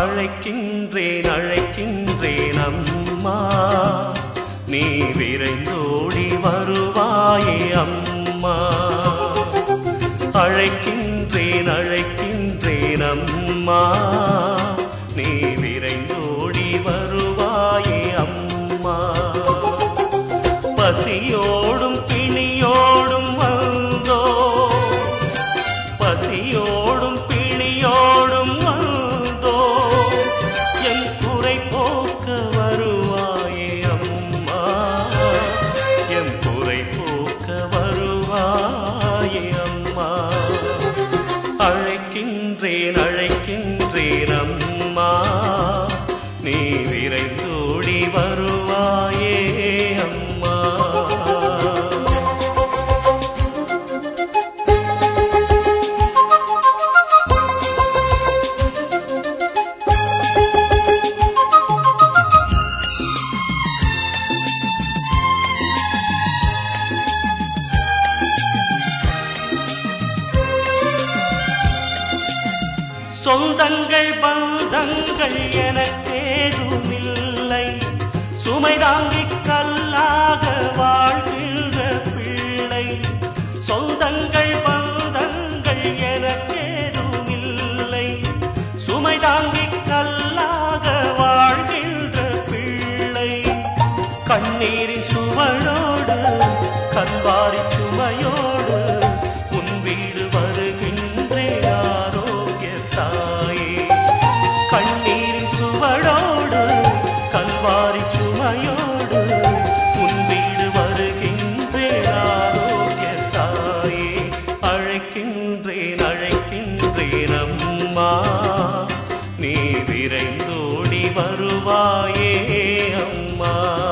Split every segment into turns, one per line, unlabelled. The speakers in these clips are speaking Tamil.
அழைக்கின்றேன் அழைக்கின்றேன் அம்மா நீ விரைந்தோடி வருவாயே அம்மா அழைக்கின்றேன் அழைக்கின்றேன் அம்மா நீ விரைந்தோடி வருவாயே அம்மா பசியோடும் பிணியோடும் வந்தோ பசியோடும் பிணியோடும் வந்தோ என் குறை போக்க வருவாயே அம்மா என் குறை போக்க வருவாயே அம்மா அழைக்கின்றேன் அழைக்கின்றேன் அம்மா நீ விரைந்தோடி வருவாயே அம்மா சொந்தங்கள் பந்தங்கள் எனக்கேதுமில்லை சுமை தாங்கிக் கல்லாக வாழ்கின்ற பிள்ளை சொந்தங்கள் பந்தங்கள் எனக்கேதுமில்லை சுமை தாங்கிக் கல்லாக வாழ்கின்ற பிள்ளை கண்ணீரின் சுவனோடு கண்பாரி சுமையோடு உன் வீடு வருகின்றேன் ஆரோக்கிய தாயே கண்ணீரின் சுவடோடு கல்வாரி சுமையோடு உன் வீடு வருகின்றேன் ஆரோக்கிய தாயே அழைக்கின்றேன் அழைக்கின்றேன் அம்மா நீ விரைந்தோடி வருவாயே அம்மா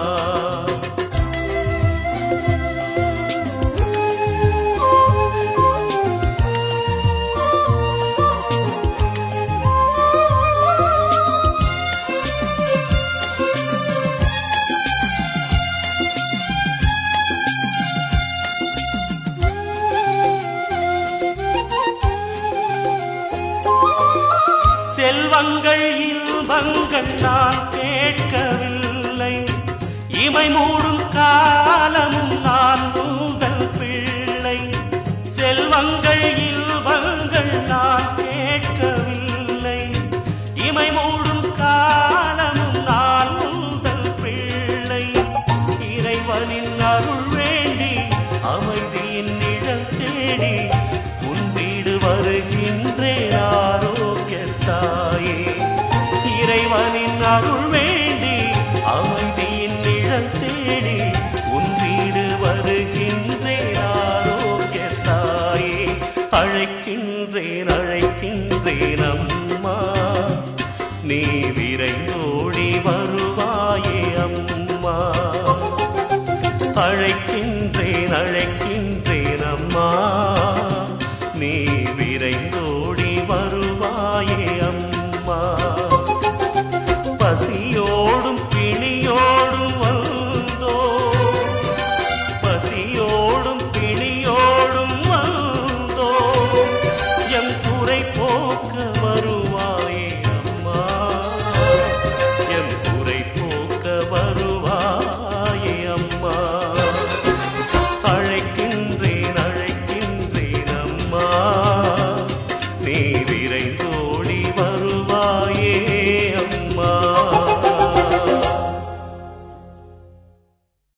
செல்வங்கள் இன்பங்கள் நான் கேட்கவில்லை இமை மூடும் காலமும் நான் உங்கள் பிள்ளை செல்வங்கள் இன்பங்கள் நான் கேட்கவில்லை இமை மூடும் காலமும் நான் உங்கள் பிள்ளை இறைவனின் அருள் வேண்டி அமைதியின் நிழல் தேடி உன் வீடு வருகின்றேன் ஆரோக்கிய தாயே இறைவனின் அருள் வேண்டி அமைதியின் நிழல் தேடி உன் வீடு வருகின்றேன் ஆரோக்கிய தாயே அழைக்கின்றேன் அழைக்கின்றேன் அம்மா நீ விரைந்தோடி வருவாயே அம்மா அழைக்கின்றேன் அழைக்கின்றேன் அம்மா நீ விரைந்தோடி வருவாயே அம்மா பசியோடும் பிணியோடும் வந்தோ பசியோடும் பிணியோடும் வந்தோ என் குறை போக்க வருவாயே அம்மா என் குறை போக்க வருவாயே அம்மா அழைக்கின்றேன் அழைக்கின்றேன் அம்மா நீ விரைந்தோடி